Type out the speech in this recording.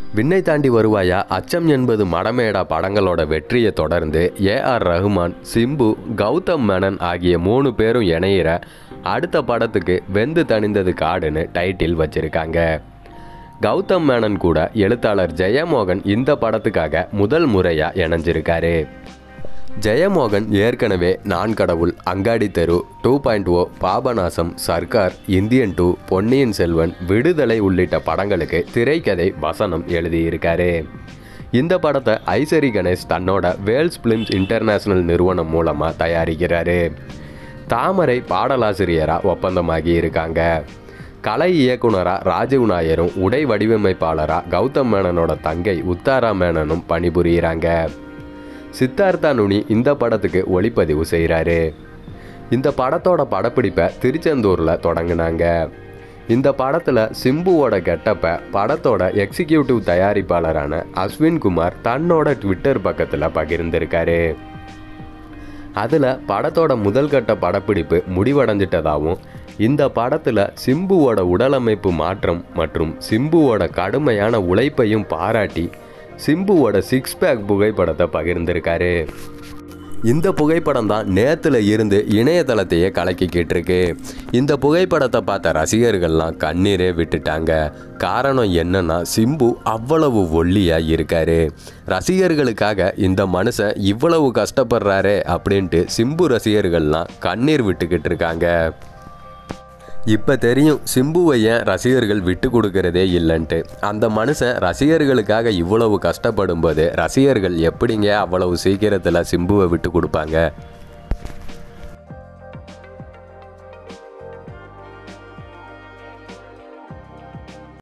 விண்ணை தாண்டி வருவாயா அச்சம் என்பது மடமேடா படங்களோட வெற்றியை தொடர்ந்து ஏஆர் ரஹ்மான் சிம்பு கௌதம் மேனன் ஆகிய மூணு பேரும் இணையிற அடுத்த படத்துக்கு வெந்து தணிந்தது காடுன்னு டைட்டில் வச்சிருக்காங்க கௌதம் மேனன் கூட எழுத்தாளர் ஜெயமோகன் இந்த படத்துக்காக முதல் முறையாக இணைஞ்சிருக்காரு ஜெயமோகன் ஏற்கனவே நான் Kadavul Angadi Theru two point O Papanasam Sarkar Indian two Ponniyin Selvan Viduthalai உள்ளிட்ட படங்களுக்கு திரைக்கதை வசனம் எழுதியிருக்காரு இந்த படத்தை ஐசரி கணேஷ் தன்னோட வேல்ஸ் பிலிம்ஸ் இன்டர்நேஷனல் நிறுவனம் மூலமாக தயாரிக்கிறாரு தாமரை பாடலாசிரியராக ஒப்பந்தமாகி இருக்காங்க கலை இயக்குனராக ராஜீவ் நாயரும் உடை வடிவமைப்பாளராக கௌதம் மேனனோட தங்கை உத்தாரா மேனனும் பணிபுரிகிறாங்க சித்தார்த்தா நுனி இந்த படத்துக்கு ஒளிப்பதிவு செய்கிறாரு இந்த படத்தோட படப்பிடிப்பை திருச்செந்தூரில் தொடங்கினாங்க இந்த படத்தில் சிம்புவோட கெட்டப்பை படத்தோட எக்ஸிக்யூட்டிவ் தயாரிப்பாளரான அஸ்வின் குமார் தன்னோட ட்விட்டர் பக்கத்தில் பகிர்ந்திருக்காரு அதில் படத்தோட முதல் கட்ட படப்பிடிப்பு முடிவடைஞ்சிட்டதாகவும் இந்த படத்தில் சிம்புவோட உடலமைப்பு மாற்றம் மற்றும் சிம்புவோட கடுமையான உழைப்பையும் பாராட்டி சிம்புவோட சிக்ஸ் பேக் புகைப்படத்தை பகிர்ந்திருக்காரு இந்த புகைப்படம் தான் நேத்துல இருந்து இணையதளத்தையே கலக்கிக்கிட்டு இருக்கு இந்த புகைப்படத்தை பார்த்த ரசிகர்கள்லாம் கண்ணீரே விட்டுட்டாங்க காரணம் என்னன்னா சிம்பு அவ்வளவு ஒல்லியா இருக்காரு ரசிகர்களுக்காக இந்த மனுஷன் இவ்வளவு கஷ்டப்படுறாரே அப்படின்ட்டு சிம்பு ரசிகர்கள்லாம் கண்ணீர் விட்டுக்கிட்டு இருக்காங்க இப்போ தெரியும் சிம்புவை ஏன் ரசிகர்கள் விட்டு கொடுக்கறதே இல்லைன்ட்டு அந்த மனுஷன் ரசிகர்களுக்காக இவ்வளவு கஷ்டப்படும் போது ரசிகர்கள் எப்படிங்க அவ்வளவு சீக்கிரத்தில் சிம்புவை விட்டு கொடுப்பாங்க